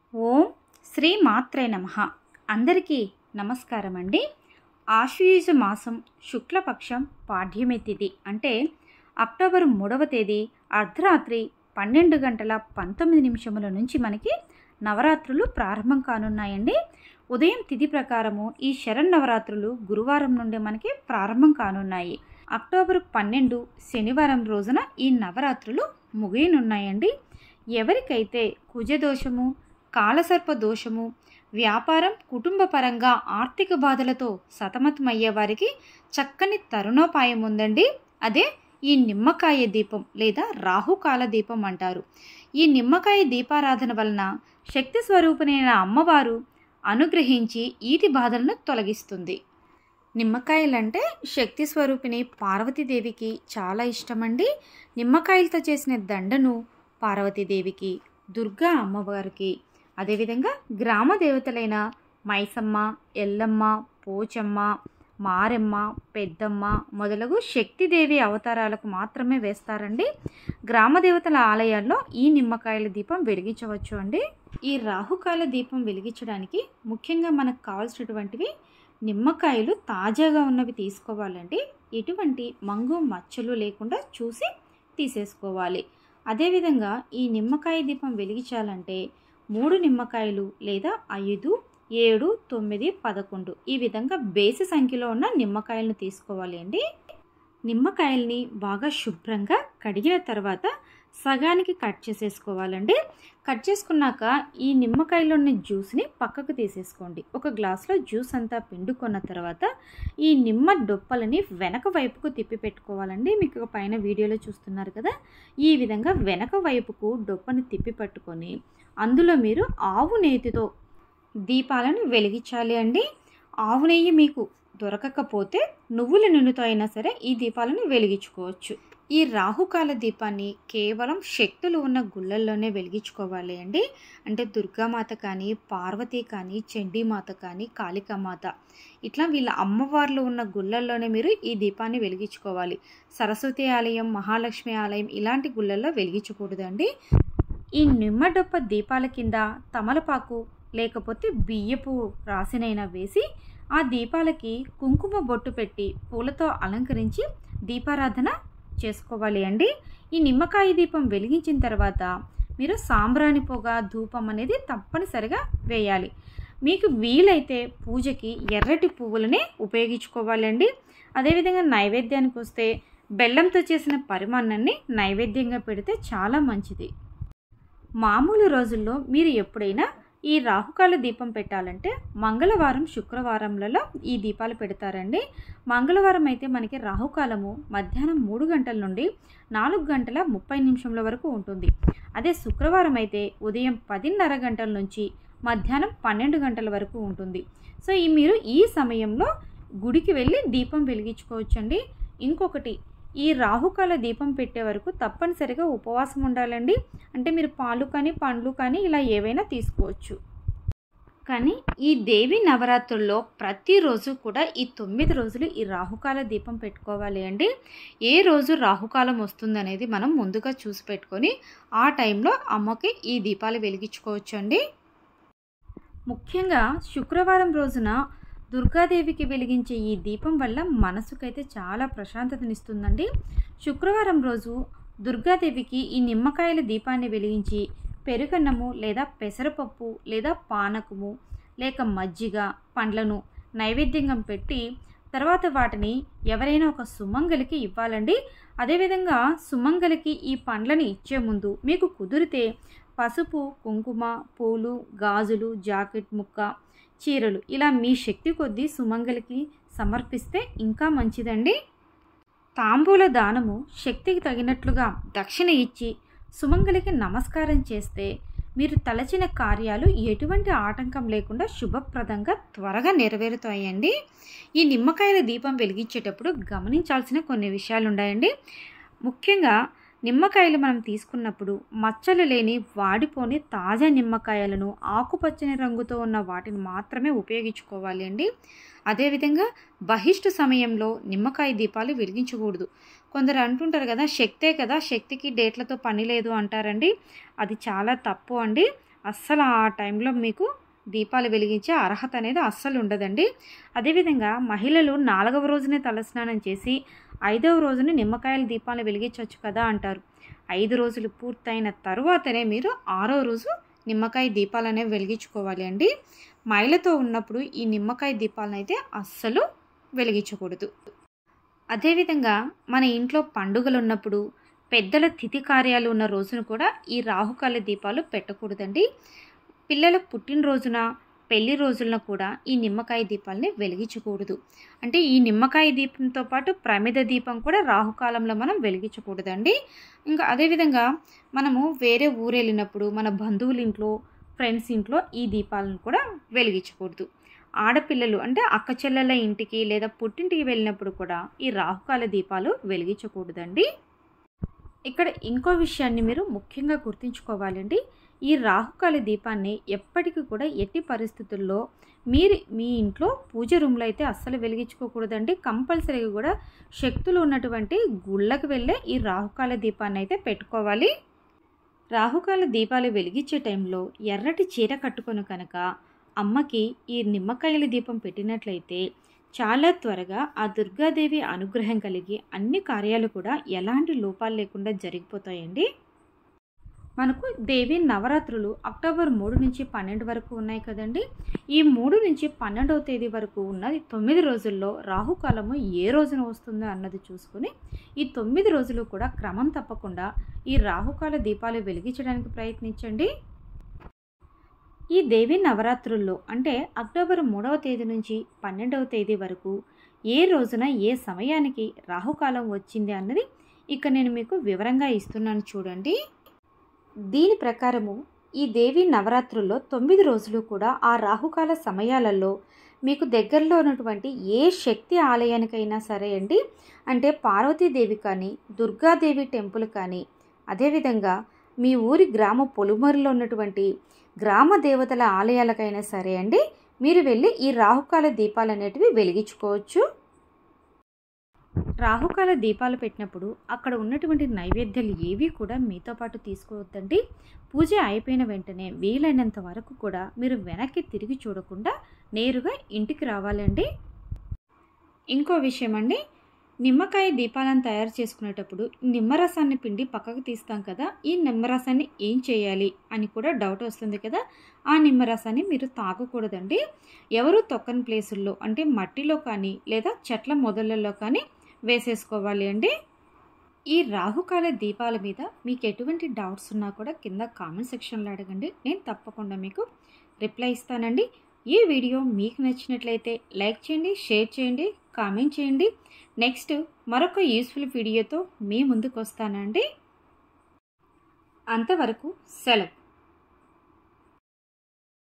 ఓం శ్రీ మాత్రే నమ అందరికీ నమస్కారం అండి ఆశ్వయుజ మాసం శుక్లపక్షం పాడ్యమి తిథి అంటే అక్టోబర్ మూడవ తేదీ అర్ధరాత్రి పన్నెండు గంటల పంతొమ్మిది నిమిషముల నుంచి మనకి నవరాత్రులు ప్రారంభం కానున్నాయండి ఉదయం తిథి ప్రకారము ఈ శరన్నవరాత్రులు గురువారం నుండి మనకి ప్రారంభం కానున్నాయి అక్టోబర్ పన్నెండు శనివారం రోజున ఈ నవరాత్రులు ముగియనున్నాయండి ఎవరికైతే కుజదోషము కాలసర్ప దోషము వ్యాపారం కుటుంబ పరంగా ఆర్థిక బాధలతో సతమతమయ్యే వారికి చక్కని తరుణోపాయం ఉందండి అదే ఈ నిమ్మకాయ దీపం లేదా రాహుకాల దీపం అంటారు ఈ నిమ్మకాయ దీపారాధన వలన శక్తి స్వరూపునైన అమ్మవారు అనుగ్రహించి ఈటి బాధలను తొలగిస్తుంది నిమ్మకాయలంటే శక్తి స్వరూపిణి పార్వతీదేవికి చాలా ఇష్టమండి నిమ్మకాయలతో చేసిన దండను పార్వతీదేవికి దుర్గా అమ్మవారికి అదేవిధంగా గ్రామ దేవతలైన మైసమ్మ ఎల్లమ్మ పోచమ్మ మారెమ్మ పెద్దమ్మ మొదలగు శక్తిదేవి అవతారాలకు మాత్రమే వేస్తారండి గ్రామ దేవతల ఆలయాల్లో ఈ నిమ్మకాయల దీపం వెలిగించవచ్చు అండి ఈ రాహుకాల దీపం వెలిగించడానికి ముఖ్యంగా మనకు కావాల్సినటువంటివి నిమ్మకాయలు తాజాగా ఉన్నవి తీసుకోవాలండి ఎటువంటి మంగు మచ్చలు లేకుండా చూసి తీసేసుకోవాలి అదేవిధంగా ఈ నిమ్మకాయ దీపం వెలిగించాలంటే మూడు నిమ్మకాయలు లేదా ఐదు ఏడు తొమ్మిది పదకొండు ఈ విధంగా బేసి సంఖ్యలో ఉన్న నిమ్మకాయలను తీసుకోవాలి అండి నిమ్మకాయల్ని బాగా శుభ్రంగా కడిగిన తర్వాత సగానికి కట్ చేసేసుకోవాలండి కట్ చేసుకున్నాక ఈ నిమ్మకాయలోని జ్యూస్ని పక్కకు తీసేసుకోండి ఒక గ్లాస్లో జ్యూస్ అంతా పిండుకున్న తర్వాత ఈ నిమ్మ డొప్పలని వెనక వైపుకు తిప్పి పెట్టుకోవాలండి మీకు పైన వీడియోలో చూస్తున్నారు కదా ఈ విధంగా వెనక వైపుకు డొప్పని తిప్పి పట్టుకొని అందులో మీరు ఆవు నేతితో దీపాలను వెలిగించాలి అండి ఆవు నెయ్యి మీకు దొరకకపోతే నువ్వుల నూనెతో అయినా సరే ఈ దీపాలను వెలిగించుకోవచ్చు ఈ రాహుకాల దీపాన్ని కేవలం శక్తులు ఉన్న గుళ్ళల్లోనే వెలిగించుకోవాలి అండి అంటే దుర్గామాత కానీ పార్వతి కానీ చండీమాత కానీ కాళికామాత ఇట్లా వీళ్ళ అమ్మవార్లు ఉన్న గుళ్ళల్లోనే మీరు ఈ దీపాన్ని వెలిగించుకోవాలి సరస్వతి ఆలయం మహాలక్ష్మి ఆలయం ఇలాంటి గుళ్ళల్లో వెలిగించకూడదండి ఈ నిమ్మడొప్ప దీపాల కింద తమలపాకు లేకపోతే బియ్యపు రాసినైనా వేసి ఆ దీపాలకి కుంకుమ బొట్టు పెట్టి పూలతో అలంకరించి దీపారాధన చేసుకోవాలి అండి ఈ నిమ్మకాయ దీపం వెలిగించిన తర్వాత మీరు సాంబ్రాణి పొగ ధూపం అనేది తప్పనిసరిగా వేయాలి మీకు వీలైతే పూజకి ఎర్రటి పువ్వులనే ఉపయోగించుకోవాలండి అదేవిధంగా నైవేద్యానికి వస్తే బెల్లంతో చేసిన పరిమాణాన్ని నైవేద్యంగా పెడితే చాలా మంచిది మామూలు రోజుల్లో మీరు ఎప్పుడైనా ఈ రాహుకాల దీపం పెట్టాలంటే మంగళవారం శుక్రవారంలలో ఈ దీపాలు పెడతారండి మంగళవారం అయితే మనకి రాహుకాలము మధ్యాహ్నం మూడు గంటల నుండి నాలుగు గంటల ముప్పై నిమిషంల వరకు ఉంటుంది అదే శుక్రవారం అయితే ఉదయం పదిన్నర గంటల నుంచి మధ్యాహ్నం పన్నెండు గంటల వరకు ఉంటుంది సో ఈ మీరు ఈ సమయంలో గుడికి వెళ్ళి దీపం వెలిగించుకోవచ్చండి ఇంకొకటి ఈ రాహుకాల దీపం పెట్టే వరకు తప్పనిసరిగా ఉపవాసం ఉండాలండి అంటే మీరు పాలు కానీ పండ్లు కానీ ఇలా ఏవైనా తీసుకోవచ్చు కానీ ఈ దేవి నవరాత్రుల్లో ప్రతిరోజు కూడా ఈ తొమ్మిది రోజులు ఈ రాహుకాల దీపం పెట్టుకోవాలి అండి ఏ రోజు రాహుకాలం వస్తుందనేది మనం ముందుగా చూసి పెట్టుకొని ఆ టైంలో అమ్మకి ఈ దీపాలు వెలిగించుకోవచ్చు అండి ముఖ్యంగా శుక్రవారం రోజున దుర్గాదేవికి వెలిగించే ఈ దీపం వల్ల మనసుకైతే చాలా ప్రశాంతతనిస్తుందండి శుక్రవారం రోజు దుర్గాదేవికి ఈ నిమ్మకాయల దీపాన్ని వెలిగించి పెరుగన్నము లేదా పెసరపప్పు లేదా పానకము లేక మజ్జిగ పండ్లను నైవేద్యంగా పెట్టి తర్వాత వాటిని ఎవరైనా ఒక సుమంగలికి ఇవ్వాలండి అదేవిధంగా సుమంగలికి ఈ పండ్లని ఇచ్చే ముందు మీకు కుదిరితే పసుపు కుంకుమ పూలు గాజులు జాకెట్ ముక్క చీరలు ఇలా మీ శక్తి కొద్దీ సుమంగలికి సమర్పిస్తే ఇంకా మంచిదండి తాంబూల దానము శక్తికి తగినట్లుగా దక్షిణ ఇచ్చి సుమంగలికి నమస్కారం చేస్తే మీరు తలచిన కార్యాలు ఎటువంటి ఆటంకం లేకుండా శుభప్రదంగా త్వరగా నెరవేరుతాయండి ఈ నిమ్మకాయల దీపం వెలిగించేటప్పుడు గమనించాల్సిన కొన్ని విషయాలు ఉన్నాయండి ముఖ్యంగా నిమ్మకాయలు మనం తీసుకున్నప్పుడు మచ్చలు లేని వాడిపోని తాజా నిమ్మకాయలను ఆకుపచ్చని రంగుతో ఉన్న వాటిని మాత్రమే ఉపయోగించుకోవాలి అండి అదేవిధంగా బహిష్టు సమయంలో నిమ్మకాయ దీపాలు వెలిగించకూడదు కొందరు అంటుంటారు కదా శక్తే కదా శక్తికి డేట్లతో పని లేదు అంటారండి అది చాలా తప్పు అండి అస్సలు ఆ టైంలో మీకు దీపాలు వెలిగించే అర్హత అనేది అస్సలు ఉండదండి అదేవిధంగా మహిళలు నాలుగవ రోజునే తలస్నానం చేసి ఐదవ రోజున నిమ్మకాయల దీపాలను వెలిగించవచ్చు కదా అంటారు ఐదు రోజులు పూర్తయిన తరువాతనే మీరు ఆరో రోజు నిమ్మకాయ దీపాలు అనేవి వెలిగించుకోవాలి అండి మైలతో ఉన్నప్పుడు ఈ నిమ్మకాయ దీపాలను అయితే అస్సలు వెలిగించకూడదు అదేవిధంగా మన ఇంట్లో పండుగలు ఉన్నప్పుడు పెద్దల తిథి కార్యాలు ఉన్న రోజున కూడా ఈ రాహుకాల దీపాలు పెట్టకూడదండి పిల్లల పుట్టినరోజున పెళ్లి రోజున కూడా ఈ నిమ్మకాయ దీపాలని వెలిగించకూడదు అంటే ఈ నిమ్మకాయ దీపంతో పాటు ప్రమిద దీపం కూడా రాహుకాలంలో మనం వెలిగించకూడదండి ఇంకా అదేవిధంగా మనము వేరే ఊరు వెళ్ళినప్పుడు మన బంధువుల ఇంట్లో ఫ్రెండ్స్ ఇంట్లో ఈ దీపాలను కూడా వెలిగించకూడదు ఆడపిల్లలు అంటే అక్క చెల్లెల ఇంటికి లేదా పుట్టింటికి వెళ్ళినప్పుడు కూడా ఈ రాహుకాల దీపాలు వెలిగించకూడదండి ఇక్కడ ఇంకో విషయాన్ని మీరు ముఖ్యంగా గుర్తుంచుకోవాలండి ఈ రాహుకాల దీపాన్ని ఎప్పటికీ కూడా ఎట్టి పరిస్థితుల్లో మీరు మీ ఇంట్లో పూజ రూమ్లో అయితే అస్సలు వెలిగించుకోకూడదండి కంపల్సరీగా కూడా శక్తులు ఉన్నటువంటి గుళ్ళకు వెళ్ళే ఈ రాహుకాల దీపాన్ని అయితే పెట్టుకోవాలి రాహుకాల దీపాలు వెలిగించే టైంలో ఎర్రటి చీర కట్టుకొని కనుక అమ్మకి ఈ నిమ్మకాయల దీపం పెట్టినట్లయితే చాలా త్వరగా ఆ దుర్గాదేవి అనుగ్రహం కలిగి అన్ని కార్యాలు కూడా ఎలాంటి లోపాలు లేకుండా జరిగిపోతాయండి మనకు దేవి నవరాత్రులు అక్టోబర్ మూడు నుంచి పన్నెండు వరకు ఉన్నాయి కదండి ఈ మూడు నుంచి పన్నెండవ తేదీ వరకు ఉన్న తొమ్మిది రోజుల్లో రాహుకాలము ఏ రోజున వస్తుందో అన్నది చూసుకొని ఈ తొమ్మిది రోజులు కూడా క్రమం తప్పకుండా ఈ రాహుకాల దీపాలు వెలిగించడానికి ప్రయత్నించండి ఈ దేవి నవరాత్రుల్లో అంటే అక్టోబర్ మూడవ తేదీ నుంచి పన్నెండవ తేదీ వరకు ఏ రోజున ఏ సమయానికి రాహుకాలం వచ్చింది అన్నది ఇక నేను మీకు వివరంగా ఇస్తున్నాను చూడండి దీని ప్రకారము ఈ దేవి నవరాత్రుల్లో తొమ్మిది రోజులు కూడా ఆ రాహుకాల సమయాలలో మీకు దగ్గరలో ఉన్నటువంటి ఏ శక్తి ఆలయానికైనా సరే అండి అంటే పార్వతీదేవి కానీ దుర్గాదేవి టెంపుల్ కానీ అదేవిధంగా మీ ఊరి గ్రామ పొలుమరిలో ఉన్నటువంటి గ్రామ దేవతల ఆలయాలకైనా సరే అండి మీరు వెళ్ళి ఈ రాహుకాల దీపాలు అనేటివి వెలిగించుకోవచ్చు రాహుకాల దీపాలు పెట్టినప్పుడు అక్కడ ఉన్నటువంటి నైవేద్యాలు ఏవి కూడా మీతో పాటు తీసుకోవద్దండి పూజ అయిపోయిన వెంటనే వీలైనంత వరకు కూడా మీరు వెనక్కి తిరిగి చూడకుండా నేరుగా ఇంటికి రావాలండి ఇంకో విషయం అండి నిమ్మకాయ దీపాలను తయారు చేసుకునేటప్పుడు నిమ్మరసాన్ని పిండి పక్కకు తీస్తాం కదా ఈ నిమ్మరసాన్ని ఏం చేయాలి అని కూడా డౌట్ వస్తుంది కదా ఆ నిమ్మరసాన్ని మీరు తాగకూడదండి ఎవరు తొక్కని ప్లేసుల్లో అంటే మట్టిలో కానీ లేదా చెట్ల మొదళ్ళలో కానీ వేసేసుకోవాలి అండి ఈ రాహుకాల దీపాల మీద మీకు ఎటువంటి డౌట్స్ ఉన్నా కూడా కింద కామెంట్ సెక్షన్లో అడగండి నేను తప్పకుండా మీకు రిప్లై ఇస్తానండి ఈ వీడియో మీకు నచ్చినట్లయితే లైక్ చేయండి షేర్ చేయండి కామెంట్ చేయండి నెక్స్ట్ మరొక యూస్ఫుల్ వీడియోతో మీ ముందుకు వస్తానండి అంతవరకు సెలవు